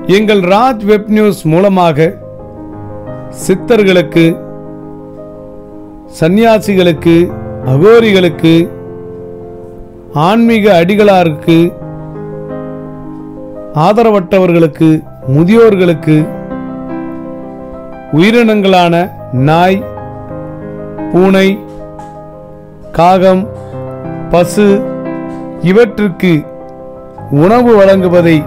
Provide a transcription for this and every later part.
எங்கள் Raj web news மூலமாக சித்தர்களுக்கு சந்நியாசிகளுக்கு அகோரிகளுக்கு ஆன்மீக அடிகளாருக்கு ஆதரவற்றவர்களுக்கு முதியோர்களுக்கு உயிரினங்களான நாய் பூனை காகம் பசு இவற்றுக்கு உணவு வழங்குவதை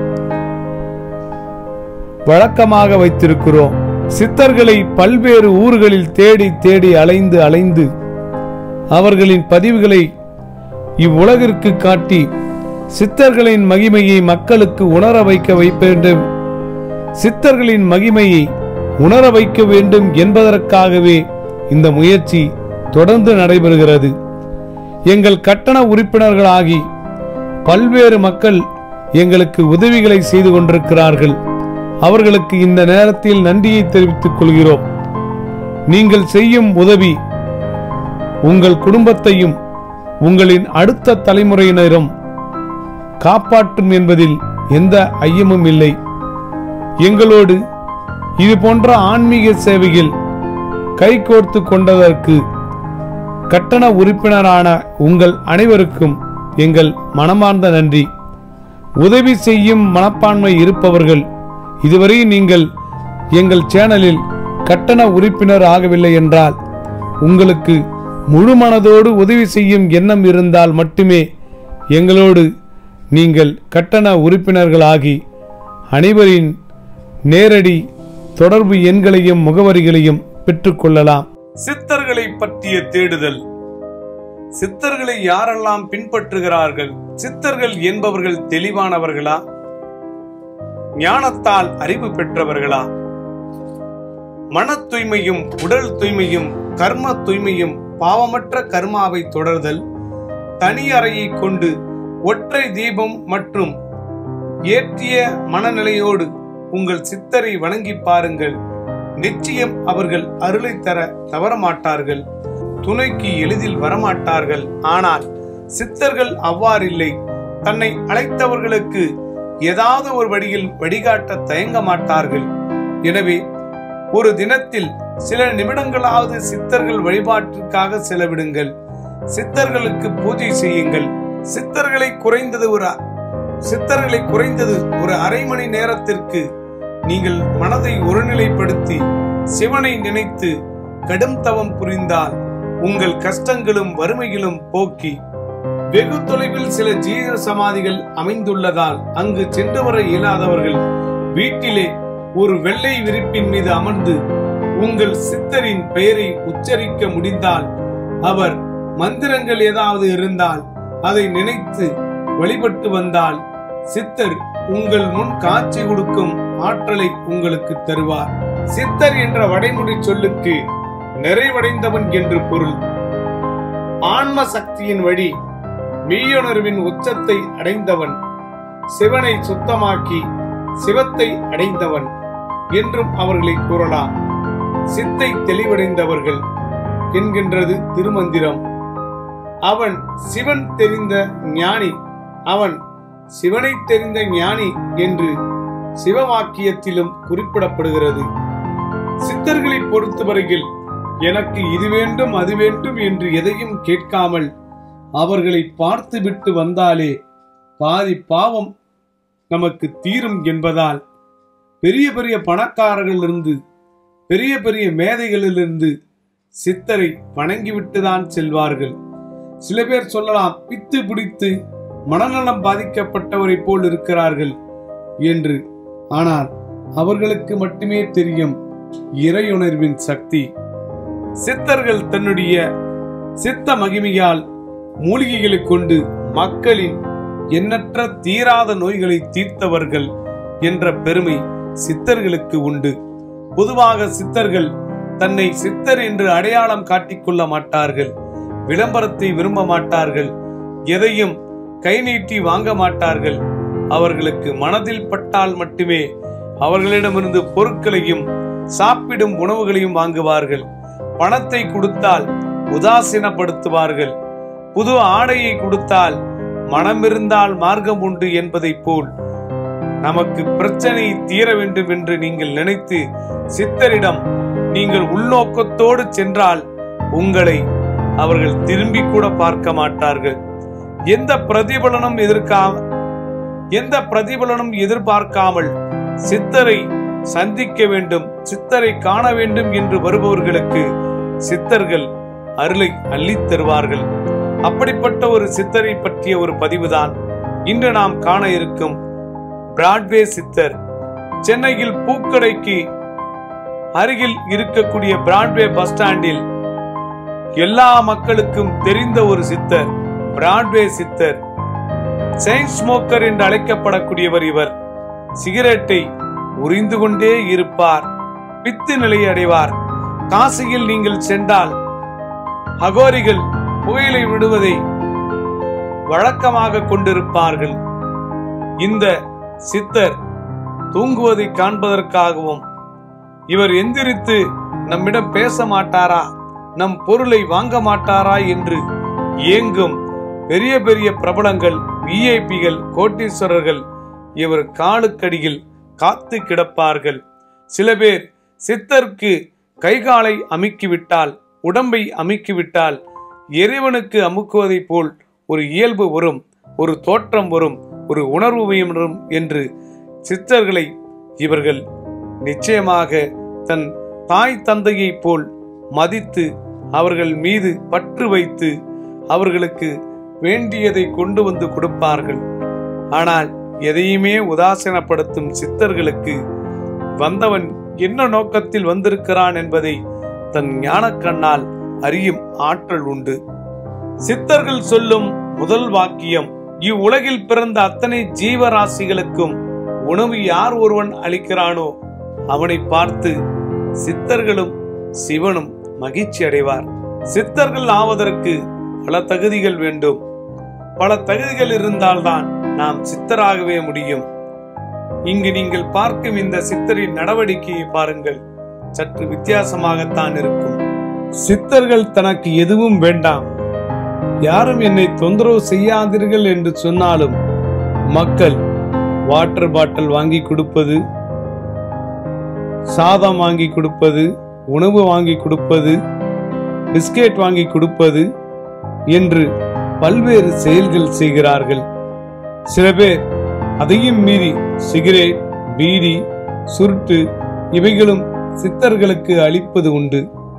வழக்கமாக வைத்திருக்கிறோம் சித்தர்களை பல்வேறு ஊர்களில் தேடி தேடி அலைந்து அலைந்து அவர்களின் பதிவுகளை இவ்வுலகிற்கு காட்டி சித்தர்களின் மகிமையை மக்களுக்கு உணர வைக்க வைக்க வேண்டும் சித்தர்களின் மகிமையை உணர வைக்க வேண்டும் என்பதற்காகவே இந்த முயற்சி தொடர்ந்து நடைபெறுகிறது எங்கள் கட்டண உறுப்பினர்களாகி பல்வேறு மக்கள் எங்களுக்கு உதவிகளை செய்து கொண்டிருக்கிறார்கள் அவர்களுக்கு இந்த நேரத்தில் நன்றியை தெரிவித்துக் கொள்கிறோம் நீங்கள் செய்யும் உதவி உங்கள் குடும்பத்தையும் உங்களின் அடுத்த தலைமுறையினரும் காப்பாற்றும் என்பதில் எந்த ஐயமும் இல்லை எங்களோடு இது போன்ற ஆன்மீக சேவையில் கைகோர்த்து கொண்டதற்கு கட்டண உறுப்பினரான உங்கள் அனைவருக்கும் எங்கள் மனமார்ந்த நன்றி உதவி செய்யும் மனப்பான்மை இருப்பவர்கள் இதுவரை நீங்கள் எங்கள் சேனலில் கட்டண உறுப்பினர் ஆகவில்லை என்றால் உங்களுக்கு முழு மனதோடு உதவி செய்யும் எண்ணம் இருந்தால் மட்டுமே எங்களோடு நீங்கள் கட்டண உறுப்பினர்களாகி அனைவரின் நேரடி தொடர்பு எண்களையும் முகவரிகளையும் பெற்றுக்கொள்ளலாம் சித்தர்களை பற்றிய தேடுதல் சித்தர்களை யாரெல்லாம் பின்பற்றுகிறார்கள் சித்தர்கள் என்பவர்கள் தெளிவானவர்களா ஞானத்தால் அறிவு பெற்றவர்களா மன தூய்மையும் உடல் தூய்மையும் கர்ம தூய்மையும் பாவமற்ற கர்மாவை தொடர்தல் தனி அறையை கொண்டு ஒற்றை தீபம் மற்றும் ஏற்றிய மனநிலையோடு உங்கள் சித்தரை வணங்கி பாருங்கள் நிச்சயம் அவர்கள் அருளை தர தவறமாட்டார்கள் துணைக்கு எளிதில் வரமாட்டார்கள் ஆனால் சித்தர்கள் அவ்வாறில்லை தன்னை அழைத்தவர்களுக்கு ஏதாவது ஒரு வழியில் வழிகாட்ட தயங்க மாட்டார்கள் எனவே ஒரு தினத்தில் சில நிமிடங்களாவது சித்தர்கள் வழிபாட்டிற்காக செலவிடுங்கள் சித்தர்களுக்கு பூஜை செய்யுங்கள் சித்தர்களை குறைந்தது ஒரு சித்தர்களை குறைந்தது ஒரு அரை மணி நேரத்திற்கு நீங்கள் மனதை ஒருநிலைப்படுத்தி சிவனை நினைத்து கடும் தவம் புரிந்தால் உங்கள் கஷ்டங்களும் வறுமைகளும் போக்கி வெகு தொலைவில் சில ஜீவ சமாதிகள் அமைந்துள்ளதால் அங்கு சென்று வர இயலாதவர்கள் வீட்டிலே ஒரு வெள்ளை விரிப்பின் மீது அமர்ந்து உங்கள் சித்தரின் பெயரை உச்சரிக்க முடிந்தால் அவர் மந்திரங்கள் ஏதாவது இருந்தால் அதை நினைத்து வழிபட்டு வந்தால் சித்தர் உங்கள் முன் காட்சி கொடுக்கும் ஆற்றலை உங்களுக்கு தருவார் சித்தர் என்ற வடைமொழி சொல்லுக்கு நிறைவடைந்தவன் என்று பொருள் ஆன்ம சக்தியின் வழி மெய்யுணர்வின் உச்சத்தை அடைந்தவன் சிவனை சுத்தமாக்கி சிவத்தை அடைந்தவன் என்றும் அவர்களை கூறலாம் சித்தை தெளிவடைந்தவர்கள் என்கின்றது திருமந்திரம் அவன் சிவன் தெரிந்த ஞானி அவன் சிவனை தெரிந்த ஞானி என்று சிவவாக்கியத்திலும் குறிப்பிடப்படுகிறது சித்தர்களை பொறுத்தவரையில் எனக்கு இது வேண்டும் அது வேண்டும் என்று எதையும் கேட்காமல் அவர்களை பார்த்துவிட்டு வந்தாலே பாதி பாவம் நமக்கு தீரும் என்பதால் பெரிய பெரிய பணக்காரர்களிலிருந்து பெரிய பெரிய மேதைகளிலிருந்து சித்தரை வணங்கிவிட்டுதான் செல்வார்கள் சில பேர் சொல்லலாம் பித்து பிடித்து மனநலம் பாதிக்கப்பட்டவரை போல் இருக்கிறார்கள் என்று ஆனால் அவர்களுக்கு மட்டுமே தெரியும் இறையுணர்வின் சக்தி சித்தர்கள் தன்னுடைய சித்த மகிமையால் மூலிகைகளை கொண்டு மக்களின் எண்ணற்ற தீராத நோய்களை தீர்த்தவர்கள் என்ற பெருமை சித்தர்களுக்கு உண்டு பொதுவாக சித்தர்கள் தன்னை சித்தர் என்று அடையாளம் காட்டிக்கொள்ள மாட்டார்கள் விளம்பரத்தை விரும்ப மாட்டார்கள் எதையும் கை நீட்டி வாங்க மாட்டார்கள் அவர்களுக்கு மனதில் பட்டால் மட்டுமே அவர்களிடமிருந்து பொருட்களையும் சாப்பிடும் உணவுகளையும் வாங்குவார்கள் பணத்தை கொடுத்தால் உதாசீனப்படுத்துவார்கள் புது ஆடையை கொடுத்தால் மனம் இருந்தால் மார்க்கம் உண்டு என்பதைப் போல் நமக்கு பிரச்சனை தீர வேண்டும் என்று நீங்கள் நினைத்து சித்தரிடம் நீங்கள் உள்நோக்கத்தோடு சென்றால் உங்களை அவர்கள் திரும்பி கூட பார்க்க மாட்டார்கள் எந்த பிரதிபலனும் எதிர்க்காம எந்த பிரதிபலனும் எதிர்பார்க்காமல் சித்தரை சந்திக்க வேண்டும் சித்தரை காண வேண்டும் என்று வருபவர்களுக்கு சித்தர்கள் அருளை அள்ளித் தருவார்கள் அப்படிப்பட்ட ஒரு சித்தரை பற்றிய ஒரு பதிவுதான் இன்று நாம் காண இருக்கும் பிராட்வே சித்தர் சென்னையில் பூக்கடைக்கு அருகில் இருக்கக்கூடிய பிராட்வே பஸ் ஸ்டாண்டில் எல்லா மக்களுக்கும் தெரிந்த ஒரு சித்தர் பிராட்வே சித்தர் செயின் ஸ்மோக்கர் என்று அழைக்கப்படக்கூடியவர் இவர் சிகரெட்டை உறிந்து கொண்டே இருப்பார் பித்து நிலை அடைவார் காசியில் நீங்கள் சென்றால் அகோரிகள் புகையிலை விடுவதை வழக்கமாக கொண்டிருப்பார்கள் இந்த சித்தர் தூங்குவதை காண்பதற்காகவும் இவர் எந்திரித்து நம்மிடம் பேச மாட்டாரா நம் பொருளை வாங்க மாட்டாரா என்று ஏங்கும் பெரிய பெரிய பிரபலங்கள் விஐபிகள் கோட்டீஸ்வரர்கள் இவர் காலுக்கடியில் காத்து கிடப்பார்கள் சில பேர் சித்தருக்கு கைகாலை அமுக்கிவிட்டால் உடம்பை அமுக்கிவிட்டால் இறைவனுக்கு அமுக்குவதைப் போல் ஒரு இயல்பு வரும் ஒரு தோற்றம் வரும் ஒரு உணர்வு வரும் என்று சித்தர்களை இவர்கள் நிச்சயமாக தன் தாய் தந்தையைப் போல் மதித்து அவர்கள் மீது பற்று வைத்து அவர்களுக்கு வேண்டியதை கொண்டு வந்து கொடுப்பார்கள் ஆனால் எதையுமே உதாசீனப்படுத்தும் சித்தர்களுக்கு வந்தவன் என்ன நோக்கத்தில் வந்திருக்கிறான் என்பதை தன் ஞானக்கண்ணால் அறியும் ஆற்றல் உண்டு சித்தர்கள் சொல்லும் முதல் வாக்கியம் இவ்வுலகில் பிறந்த அத்தனை ஜீவராசிகளுக்கும் உணவு யார் ஒருவன் அளிக்கிறானோ அவனை பார்த்து சித்தர்களும் சிவனும் மகிழ்ச்சி அடைவார் சித்தர்கள் ஆவதற்கு பல தகுதிகள் வேண்டும் பல தகுதிகள் இருந்தால்தான் நாம் சித்தராகவே முடியும் இங்கு நீங்கள் பார்க்கும் இந்த சித்தரின் நடவடிக்கையை பாருங்கள் சற்று வித்தியாசமாகத்தான் இருக்கும் சித்தர்கள் தனக்கு எதுவும் வேண்டாம் யாரும் என்னை தொந்தரவு செய்யாதீர்கள் என்று சொன்னாலும் மக்கள் வாட்டர் பாட்டில் வாங்கி கொடுப்பது சாதம் வாங்கி கொடுப்பது உணவு வாங்கி கொடுப்பது பிஸ்கெட் வாங்கி கொடுப்பது என்று பல்வேறு செயல்கள் செய்கிறார்கள் சில பேர் அதையும் மீறி சிகரெட் பீடி சுருட்டு இவைகளும் சித்தர்களுக்கு அளிப்பது உண்டு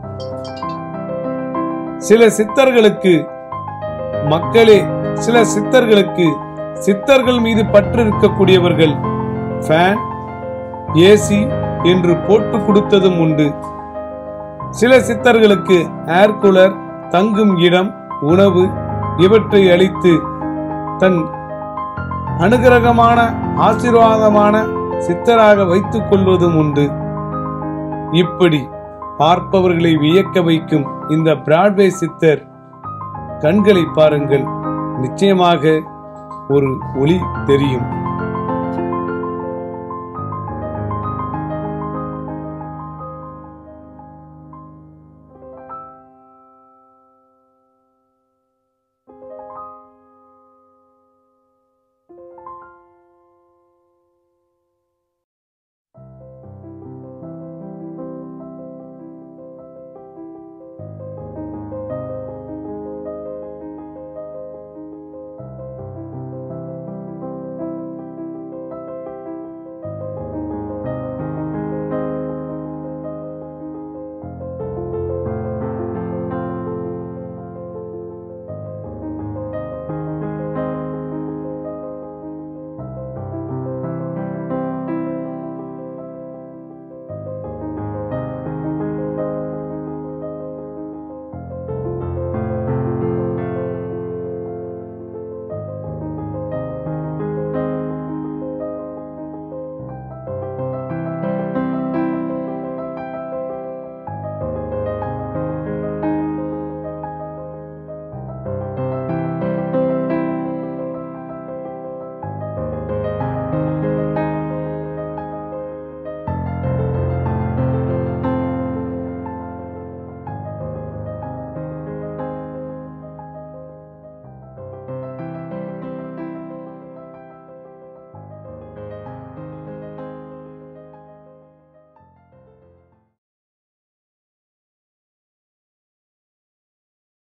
சில சித்தர்களுக்கு மக்களே சில சித்தர்களுக்கு சித்தர்கள் மீது பற்று இருக்கக்கூடியவர்கள் ஃபேன் ஏசி என்று போட்டு கொடுத்ததும் உண்டு சில சித்தர்களுக்கு ஏர் கூலர் தங்கும் இடம் உணவு இவற்றை அளித்து தன் அனுகிரகமான ஆசீர்வாதமான சித்தராக வைத்துக் கொள்வதும் உண்டு இப்படி பார்ப்பவர்களை வியக்க வைக்கும் இந்த பிராட்வே சித்தர் கண்களை பாருங்கள் நிச்சயமாக ஒரு ஒளி தெரியும்